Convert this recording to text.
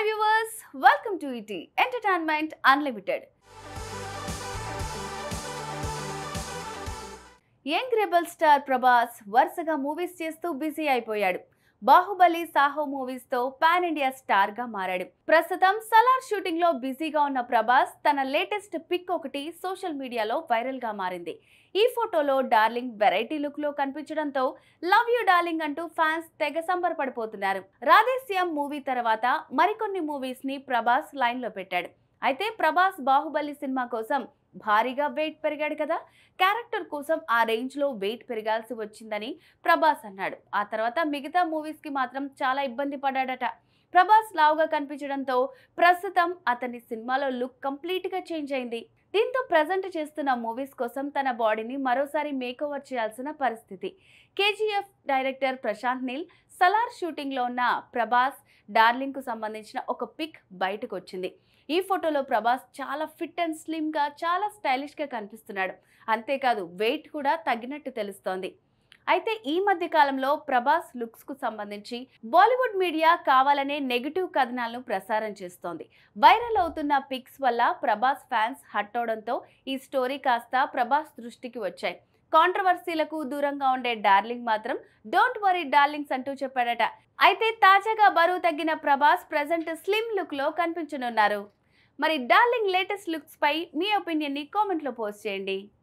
viewers welcome to ET entertainment unlimited young rebel star Prabhas వరుసగా movies చేస్తూ busy అయిపోయాడు Baahubali Saaho movies తో పాన్ ఇండియా స్టార్ గా మారాడు ప్రస్తుతం సలార్ షూటింగ్ లో బిజీగా ఉన్న ప్రభాస్ తన లేటెస్ట్ పిక్ ఒకటి సోషల్ మీడియాలో వైరల్ గా మారింది ఈ ఫోటోలో డార్లింగ్ వెరైటీ లుక్ లో కనిపించడంతో లవ్ యూ డార్లింగ్ అంటూ ఫ్యాన్స్ తెగ సంబరపడిపోతున్నారు రాధేశ్యామ్ మూవీ తర్వాత మరికొన్ని మూవీస్ ని ప్రభాస్ లైన్ లో పెట్టాడు అయితే ప్రభాస్ బాహుబలి సినిమా కోసం భారీగా వెయిట్ పెరిగాడు కదా క్యారెక్టర్ కోసం ఆ రేంజ్ లో వెయిట్ పెరగాల్సి వచ్చిందని ప్రభాస్ అన్నాడు ఆ తర్వాత మిగతా మూవీస్ కి మాత్రం చాలా ఇబ్బంది పడ్డాడట ప్రభాస్ లావుగా కనిపించడంతో ప్రస్తుతం అతని సినిమాలో లుక్ కంప్లీట్ గా చేంజ్ అయింది దీంతో ప్రజెంట్ చేస్తున్న మూవీస్ కోసం తన బాడీని మరోసారి మేకోవర్ చేయాల్సిన పరిస్థితి KGF director Prashanth Neel Salaar shooting లో ఉన్న ప్రభాస్ డార్లింగ్ కు సంబంధించిన ఒక పిక్ బయటకు వచ్చింది ఈ ఫోటోలో ప్రభాస్ చాలా ఫిట్ అండ్ స్లిమ్ గా చాలా స్టైలిష్ గా కనిపిస్తున్నాడు అంతేకాదు వెయిట్ కూడా తగ్గినట్టు తెలుస్తోంది అయితే ఈ మధ్య కాలంలో ప్రభాస్ లుక్స్ కు సంబంధించి బాలీవుడ్ మీడియా కావాలనే నెగిటివ్ కథనాలను ప్రసారం చేస్తోంది వైరల్ అవుతున్న పిక్స్ వల్ల ప్రభాస్ ఫ్యాన్స్ హట్ అవడంతో ఈ స్టోరీ కాస్త ప్రభాస్ దృష్టికి వచ్చాయి కాంట్రవర్సీలకు దూరంగా ఉండే డార్లింగ్ మాత్రం డోంట్ వరీ డార్లింగ్స్ అంటూ చెప్పాడట అయితే తాజాగా బరువు తగ్గిన ప్రభాస్ ప్రజెంట్ స్లిమ్ లుక్ లో కనిపించనున్నారు మరి డార్లింగ్ లేటెస్ట్ లుక్స్ పై మీ ఒపీనియన్ ని కామెంట్ లో పోస్ట్ చేయండి